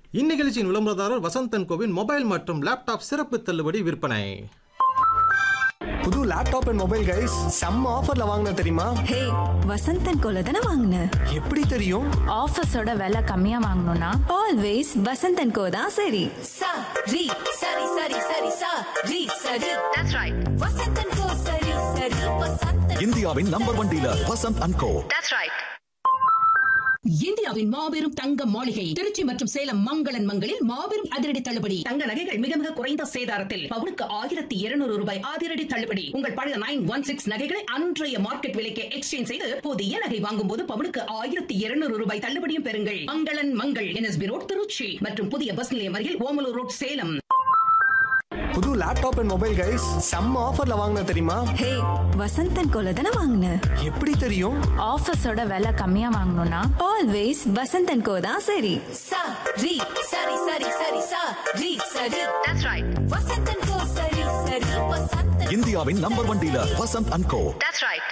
இந்நிகழ்ச்சியின் விளம்பரதாரர் வசந்தன் கோவின் மொபைல் மற்றும் லேப்டாப் சிறப்பு தள்ளுபடி விற்பனை புது லேப்டாப் அண்ட் மொபைல் கைஸ் செம்ம ஆஃபர்ல வாங்கின தெரியுமா ஹே வசந்தன் கோல தானே வாங்கின எப்படி தெரியும் ஆஃபீஸோட விலை கம்மியா வாங்கணும்னா ஆல்வேஸ் வசந்தன் கோ தான் சரி sa ri sari sari sari sa ri sari that's right vasantan ko sari sari vasantan இந்தியாவின் number one dealer Vasanth and Co that's right இந்தியாவின் மாபெரும் தங்க மாளிகை திருச்சி மற்றும் சேலம் மங்களன் மங்களில் மாபெரும் அதிரடி தள்ளுபடி தங்க நகைகள் மிக மிக குறைந்த சேதாரத்தில் பவுனுக்கு ஆயிரத்தி இருநூறு ரூபாய் அதிரடி தள்ளுபடி உங்கள் பழைய நைன் ஒன் சிக்ஸ் நகைகளை அன்றைய மார்க்கெட் விலைக்கு எக்ஸ்சேஞ்ச் செய்து புதிய நகை வாங்கும் போது பவுனுக்கு ஆயிரத்தி இருநூறு ரூபாய் தள்ளுபடியும் பெறுங்கள் மங்களன் மங்கள் என்எஸ்பி ரோட் திருச்சி மற்றும் புதிய பஸ் நிலையம் அருகில் ஓமலூர் ரோட் சேலம் புது லேப்டாப் அண்ட் மொபைல் கைஸ் செம்ம ஆஃபர்ல வாங்கின தெரியுமா ஹே வசந்தன் கோல தானே வாங்கின எப்படி தெரியும் ஆஃபீஸோட விலை கம்மியா வாங்கணும்னா ஆல்வேஸ் வசந்தன் கோ தான் சரி sa ri sari sari sari sa ri sari that's right vasantan ko sari sari vasantan இந்தியாவின் number one dealer Vasanth and Co that's right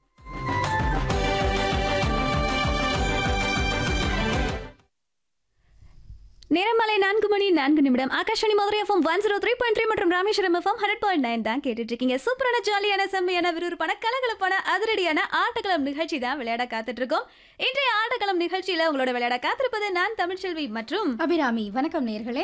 நேரமாலை நான்கு மணி நான்கு நிமிடம் Akashvani Madurai FM one zero three point three மற்றும் Rameswaram FM hundred point nine தான் கேட்டுட்டு இருக்கீங்க சூப்பரான ஜாலியான செம்மையான விறுவிறுப்பான கலகலப்பான அதிரடியான ஆட்டக்களம் நிகழ்ச்சி தான் விளையாட காத்துட்டு இருக்கோம் இன்றைய ஆட்டக்களம் நிகழ்ச்சியில உங்களோட விளையாட காத்திருப்பது நான் தமிழ்ச்செல்வி மற்றும் அபிராமி வணக்கம் நேர்களே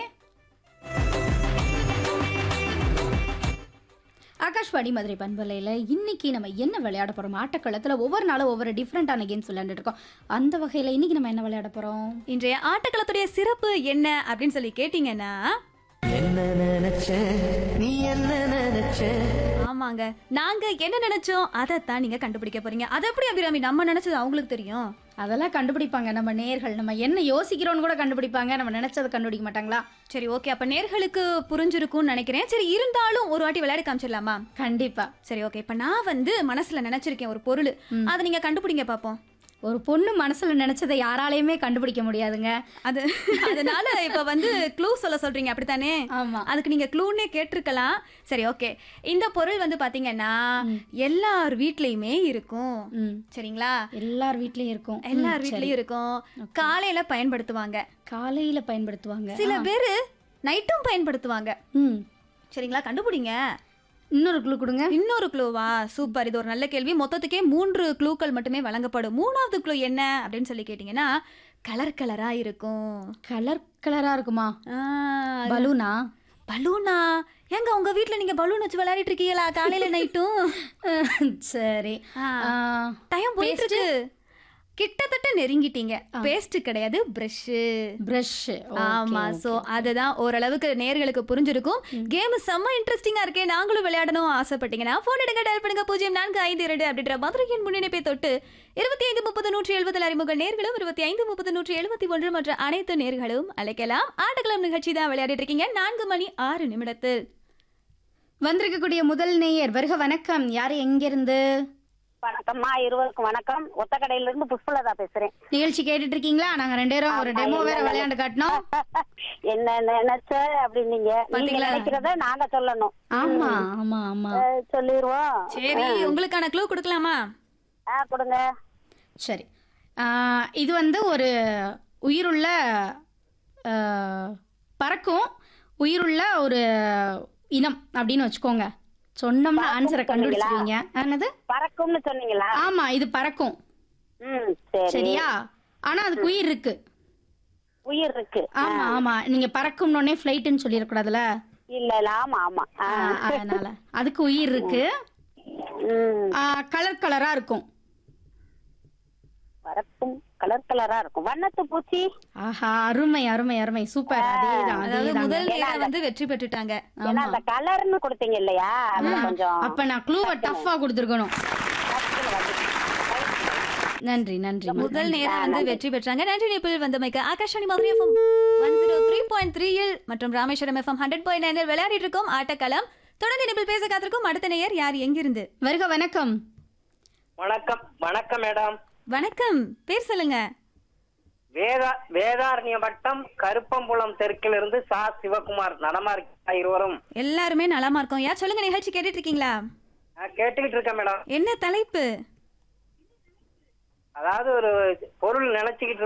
ஆகாஷ்வாணி மதுரை பண்பலையில் இன்னைக்கு நம்ம என்ன விளையாட போறோம் ஆட்டக்களத்தில் ஒவ்வொரு நாளும் ஒவ்வொரு டிஃப்ரெண்டான கேம்ஸ் விளையாண்டுட்டு இருக்கோம் அந்த வகையில் இன்னைக்கு நம்ம என்ன விளையாட போறோம் இன்றைய ஆட்டக்களத்துடைய சிறப்பு என்ன அப்படின்னு சொல்லி கேட்டீங்கன்னா ஆமாங்க நாங்க என்ன நினைச்சோம் அதைத்தான் நீங்க கண்டுபிடிக்க போறீங்க அது எப்படி அபிராமி நம்ம நினைச்சது அவங்களுக்கு தெரியும் அதெல்லாம் கண்டுபிடிப்பாங்க நம்ம நேர்கள் நம்ம என்ன யோசிக்கிறோம்னு கூட கண்டுபிடிப்பாங்க நம்ம நினைச்சதை கண்டுபிடிக்க மாட்டாங்களா சரி ஓகே அப்ப நேர்களுக்கு புரிஞ்சிருக்கும்னு நினைக்கிறேன் சரி இருந்தாலும் ஒரு வாட்டி விளையாடி காமிச்சிடலாமா கண்டிப்பா சரி ஓகே இப்ப நான் வந்து மனசுல நினைச்சிருக்கேன் ஒரு பொருள் அதை நீங்க கண்டுபிடிங்க பாப்போம் ஒரு பொண்ணு மனசுல நினைச்சதை யாராலையுமே கண்டுபிடிக்க முடியாதுங்க அது அதனால இப்ப வந்து க்ளூ சொல்ல சொல்றீங்க அப்படித்தானே ஆமா அதுக்கு நீங்க க்ளூனே கேட்டிருக்கலாம் சரி ஓகே இந்த பொருள் வந்து பாத்தீங்கன்னா எல்லார் வீட்லயுமே இருக்கும் ம் சரிங்களா எல்லார் வீட்லயும் இருக்கும் எல்லார் ம், சரி. வீட்லயும் இருக்கும் காலையில பயன்படுத்துவாங்க காலையில பயன்படுத்துவாங்க சில ஆ. பேரு நைட்டும் பயன்படுத்துவாங்க ம் சரிங்களா கண்டுபிடிங்க இன்னொரு குழு கொடுங்க இன்னொரு க்ளூவா சூப்பர் இது ஒரு நல்ல கேள்வி மொத்தத்துக்கே மூன்று க்ளூக்கள் மட்டுமே வழங்கப்படும் மூணாவது க்ளூ என்ன அப்படின்னு சொல்லி கேட்டிங்கன்னா கலர் கலரா இருக்கும் கலர் கலரா இருக்குமா ஆ, பலூனா பலூனா ஏங்க உங்க வீட்ல நீங்க பலூன் வச்சு விளையாடிட்டு இருக்கீங்களா காலையில நைட்டும் சரி ஆ. ஆ, டைம் போயிட்டு இருக்கு கிட்டத்தட்ட நெருங்கிட்டீங்க பேஸ்ட் கிடையாது பிரஷ் brush. Okay, ஆமா okay. சோ அதுதான் ஓரளவுக்கு நேர்களுக்கு புரிஞ்சிருக்கும் கேம் செம்ம இன்ட்ரெஸ்டிங்கா இருக்கே நாங்களும் விளையாடணும் ஆசைப்பட்டீங்கன்னா போன் எடுங்க டயல் பண்ணுங்க பூஜ்ஜியம் நான்கு ஐந்து இரண்டு அப்படின்ற மதுரையின் முன்னிணைப்பை தொட்டு இருபத்தி ஐந்து முப்பது நூற்றி எழுபதில் அறிமுக நேர்களும் இருபத்தி ஐந்து முப்பது நூற்றி எழுபத்தி ஒன்று மற்ற அனைத்து நேர்களும் அழைக்கலாம் ஆட்டக்களம் நிகழ்ச்சி தான் விளையாடிட்டு இருக்கீங்க நான்கு மணி ஆறு நிமிடத்தில் வந்திருக்கக்கூடிய முதல் நேயர் வருக வணக்கம் யாரு எங்கிருந்து வணக்கம்மா இருவருக்கும் வணக்கம் ஒத்தக்கடையில இருந்து புஷ்பலதா பேசுறேன் நிகழ்ச்சி கேட்டுட்டு இருக்கீங்களா நாங்க ரெண்டு பேரும் ஒரு ஆமா, டெமோ வேற என்ன விளையாண்டு காட்டினோம் என்ன நினைச்ச அப்படின்னீங்க நீங்க பாத்தீங்களா? நினைக்கிறத நாங்க சொல்லணும் ஆமா ஆமா ஆமா அஹ், சொல்லிருவோம் சரி உங்களுக்கான க்ளூ கொடுக்கலாமா ஆ கொடுங்க சரி ஆ, இது வந்து ஒரு உயிருள்ள ஆ, பறக்கும் உயிருள்ள ஒரு இனம் அப்படின்னு வச்சுக்கோங்க சொன்னோம்னா ஆன்சரை கண்டுபிடிச்சிருவீங்க என்னது பறக்கும்னு சொன்னீங்களா ஆமா இது பறக்கும் ம் சரி சரியா ஆனா அதுக்கு உயிர் இருக்கு உயிர் இருக்கு ஆமா ஆமா நீங்க பறக்கும்னோடனே ஃப்ளைட்டுன்னு சொல்லிடக்கூடாதுல இல்ல இல்ல ஆமா ஆமா ஆ. ஆ, அதனால அதுக்கு உயிர் இருக்கு ம் கலர் கலரா இருக்கும் பறக்கும் கலர் கலரா இருக்கும் வண்ணத்து பூச்சி ஆஹா அருமை அருமை அருமை சூப்பர் அதேதான் அதாவது அதேதான் முதல் நேரம் வந்து வெற்றி பெற்றுட்டாங்க ஏன்னா அந்த கலர்னு கொடுத்தீங்க இல்லையா அதுல கொஞ்சம் அப்ப நான் க்ளூவை டஃபா கொடுத்துருக்கணும் டக்குனு வந்துச்சு. நன்றி நன்றி முதல் நேரம் வந்து வெற்றி பெற்றாங்க நன்றி நேபிள் வந்தமைக்கு Akashvani Madurai FM one zero three point த்ரீயில் மற்றும் ராமேஸ்வரம் எஃப்எம் ஹண்ட்ரட் பாயிண்ட் நைனில் விளையாடிட்டு இருக்கோம் ஆட்டக்களம் தொடர்ந்து நேபிள் பேச காத்திருக்கும் அடுத்த நேயர் யார் எங்கிருந்து வருக வணக்கம் வணக்கம் வணக்கம் மேடம் வணக்கம் பேர் சொல்லுங்க வேதா வேதாரண்ய வட்டம் கருப்பம்புலம் தெற்கிலிருந்து சா சிவகுமார் நலமா இருக்கா இருவரும் எல்லாருமே நலமா இருக்கோம் யார் சொல்லுங்க நிகழ்ச்சி கேட்டுட்டு இருக்கீங்களா நான் கேட்டுக்கிட்டு இருக்கேன் மேடம் என்ன தலைப்பு அதாவது ஒரு பொருள் நினைச்சுக்கிட்டு